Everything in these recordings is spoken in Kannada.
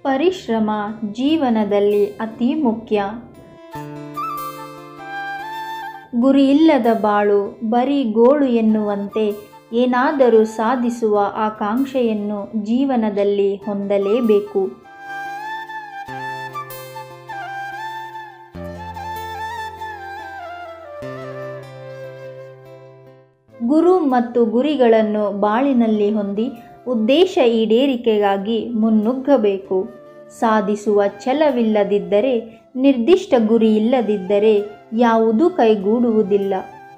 ಪರಿಶ್ರಮ ಜೀವನದಲ್ಲಿ ಅತಿ ಮುಖ್ಯ ಗುರಿಯಿಲ್ಲದ ಬಾಳು ಬರೀ ಗೋಳು ಎನ್ನುವಂತೆ ಏನಾದರೂ ಸಾಧಿಸುವ ಆಕಾಂಕ್ಷೆಯನ್ನು ಜೀವನದಲ್ಲಿ ಹೊಂದಲೇಬೇಕು ಗುರು ಮತ್ತು ಗುರಿಗಳನ್ನು ಬಾಳಿನಲ್ಲಿ ಹೊಂದಿ ಉದ್ದೇಶ ಈಡೇರಿಕೆಗಾಗಿ ಮುನ್ನುಗ್ಗಬೇಕು ಸಾಧಿಸುವ ಛಲವಿಲ್ಲದಿದ್ದರೆ ನಿರ್ದಿಷ್ಟ ಗುರಿ ಇಲ್ಲದಿದ್ದರೆ ಯಾವುದೂ ಕೈಗೂಡುವುದಿಲ್ಲ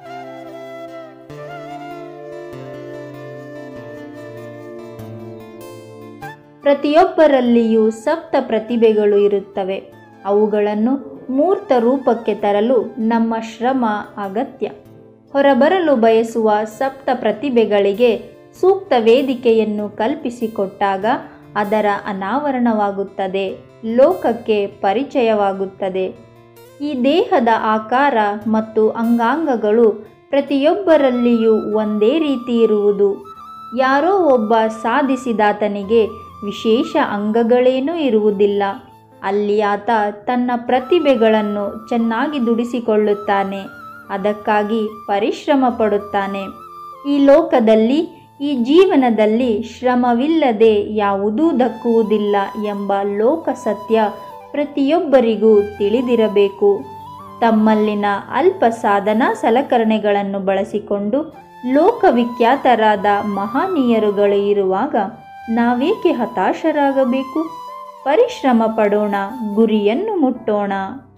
ಪ್ರತಿಯೊಬ್ಬರಲ್ಲಿಯೂ ಸಪ್ತ ಪ್ರತಿಭೆಗಳು ಇರುತ್ತವೆ ಅವುಗಳನ್ನು ಮೂರ್ತ ರೂಪಕ್ಕೆ ತರಲು ನಮ್ಮ ಶ್ರಮ ಅಗತ್ಯ ಹೊರಬರಲು ಬಯಸುವ ಸಪ್ತ ಪ್ರತಿಭೆಗಳಿಗೆ ಸೂಕ್ತ ವೇದಿಕೆಯನ್ನು ಕಲ್ಪಿಸಿಕೊಟ್ಟಾಗ ಅದರ ಅನಾವರಣವಾಗುತ್ತದೆ ಲೋಕಕ್ಕೆ ಪರಿಚಯವಾಗುತ್ತದೆ ಈ ದೇಹದ ಆಕಾರ ಮತ್ತು ಅಂಗಾಂಗಗಳು ಪ್ರತಿಯೊಬ್ಬರಲ್ಲಿಯೂ ಒಂದೇ ರೀತಿ ಇರುವುದು ಯಾರೋ ಒಬ್ಬ ಸಾಧಿಸಿದಾತನಿಗೆ ವಿಶೇಷ ಅಂಗಗಳೇನೂ ಇರುವುದಿಲ್ಲ ಅಲ್ಲಿ ಆತ ತನ್ನ ಪ್ರತಿಭೆಗಳನ್ನು ಚೆನ್ನಾಗಿ ದುಡಿಸಿಕೊಳ್ಳುತ್ತಾನೆ ಅದಕ್ಕಾಗಿ ಪರಿಶ್ರಮ ಪಡುತ್ತಾನೆ ಈ ಲೋಕದಲ್ಲಿ ಈ ಜೀವನದಲ್ಲಿ ಶ್ರಮವಿಲ್ಲದೆ ಯಾವುದೂ ದಕ್ಕುವುದಿಲ್ಲ ಎಂಬ ಲೋಕ ಸತ್ಯ ಪ್ರತಿಯೊಬ್ಬರಿಗೂ ತಿಳಿದಿರಬೇಕು ತಮ್ಮಲ್ಲಿನ ಅಲ್ಪ ಸಾಧನಾ ಸಲಕರಣೆಗಳನ್ನು ಬಳಸಿಕೊಂಡು ಲೋಕವಿಖ್ಯಾತರಾದ ಮಹಾನೀಯರುಗಳು ಇರುವಾಗ ನಾವೇಕೆ ಹತಾಶರಾಗಬೇಕು ಪರಿಶ್ರಮ ಪಡೋಣ ಗುರಿಯನ್ನು ಮುಟ್ಟೋಣ